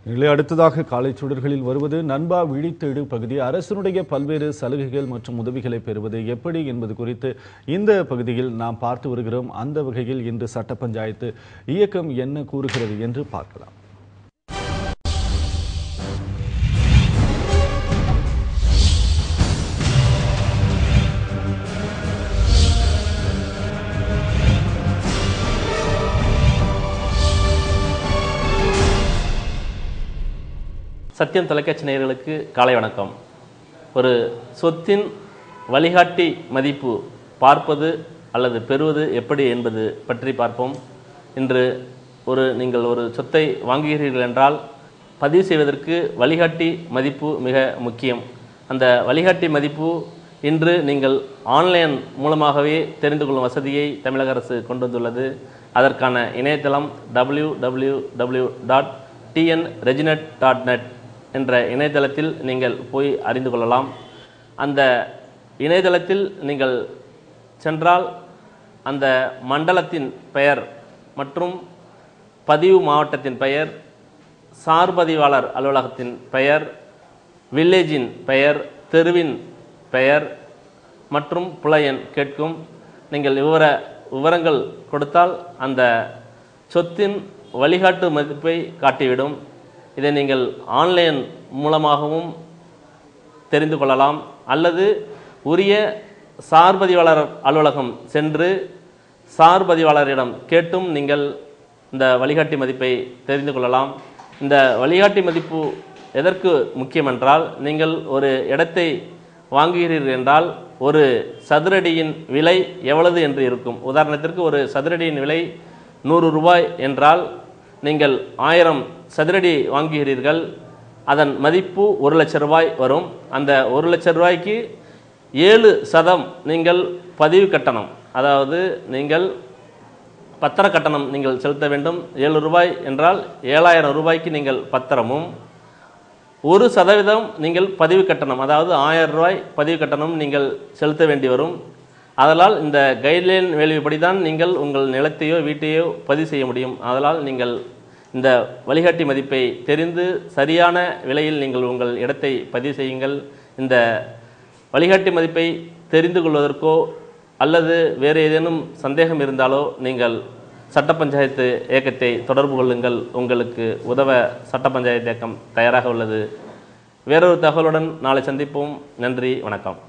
நிலை அடுத்ததாக காலை சுடர்களில் வருவது நண்பா விழித்தெடு பகுதி அரசினுடைய பல்வேறு சலுகைகள் மற்றும் உதவிகளை பெறுவது எப்படி என்பது குறித்து இந்த பகுதியில் நாம் பார்த்து வருகிறோம் அந்த வகையில் இன்று சட்ட பஞ்சாயத்து இயக்கம் என்ன கூறுகிறது என்று பார்க்கலாம் சத்தியம் தொலைக்காட்சி நேயர்களுக்கு காலை வணக்கம் ஒரு சொத்தின் வழிகாட்டி மதிப்பு பார்ப்பது அல்லது பெறுவது எப்படி என்பது பற்றி பார்ப்போம் இன்று ஒரு நீங்கள் ஒரு சொத்தை வாங்குகிறீர்கள் என்றால் பதிவு செய்வதற்கு வழிகாட்டி மதிப்பு மிக முக்கியம் அந்த வழிகாட்டி மதிப்பு இன்று நீங்கள் ஆன்லைன் மூலமாகவே தெரிந்து கொள்ளும் வசதியை தமிழக அரசு கொண்டு வந்துள்ளது அதற்கான இணையதளம் W W W dot TN reginet dot net என்ற இணையதளத்தில் நீங்கள் போய் அறிந்து கொள்ளலாம் அந்த இணையதளத்தில் நீங்கள் சென்றால் அந்த மண்டலத்தின் பெயர் மற்றும் பதிவு மாவட்டத்தின் பெயர் சார்பதிவாளர் அலுவலகத்தின் பெயர் வில்லேஜின் பெயர் தெருவின் பெயர் மற்றும் புலையன் கேட்கும் நீங்கள் விவர விவரங்கள் கொடுத்தால் அந்த சொத்தின் வழிகாட்டு மதிப்பை காட்டிவிடும் இதை நீங்கள் ஆன்லைன் மூலமாகவும் தெரிந்து கொள்ளலாம் அல்லது உரிய சார்பதிவாளர் அலுவலகம் சென்று சார்பதிவாளரிடம் கேட்டும் நீங்கள் இந்த வழிகாட்டி மதிப்பை தெரிந்து கொள்ளலாம் இந்த வழிகாட்டி மதிப்பு எதற்கு முக்கியமென்றால் நீங்கள் ஒரு இடத்தை வாங்குகிறீர்கள் என்றால் ஒரு சதுரடியின் விலை எவ்வளவு என்று இருக்கும் உதாரணத்திற்கு ஒரு சதுரடியின் விலை நூறு ரூபாய் என்றால் நீங்கள் ஆயிரம் சதுரடி வாங்குகிறீர்கள் அதன் மதிப்பு ஒரு லட்ச ரூபாய் வரும் அந்த ஒரு லட்ச ரூபாய்க்கு ஏழு சதம் நீங்கள் பதிவு கட்டணம் அதாவது நீங்கள் பத்திர கட்டணம் நீங்கள் செலுத்த வேண்டும் ஏழு ரூபாய் என்றால் ஏழாயிரம் ரூபாய்க்கு நீங்கள் பத்திரமும் ஒரு சதவீதம் நீங்கள் பதிவு கட்டணம் அதாவது ஆயிரம் ரூபாய் பதிவு கட்டணம் நீங்கள் செலுத்த வேண்டி வரும் அதனால் இந்த கைட்லைன் வேல்யூப்படி தான் நீங்கள் உங்கள் நிலத்தையோ வீட்டையோ பதிவு செய்ய முடியும் அதனால் நீங்கள் இந்த வழிகாட்டி மதிப்பை தெரிந்து சரியான விலையில் நீங்கள் உங்கள் இடத்தை பதிவு செய்யுங்கள் இந்த வழிகாட்டி மதிப்பை தெரிந்து கொள்வதற்கோ அல்லது வேறு ஏதேனும் சந்தேகம் இருந்தாலோ நீங்கள் சட்ட பஞ்சாயத்து இயக்கத்தை தொடர்பு கொள்ளுங்கள் உங்களுக்கு உதவ சட்ட பஞ்சாயத்து இயக்கம் தயாராக உள்ளது வேறொரு தகவலுடன் நாளை சந்திப்போம் நன்றி வணக்கம்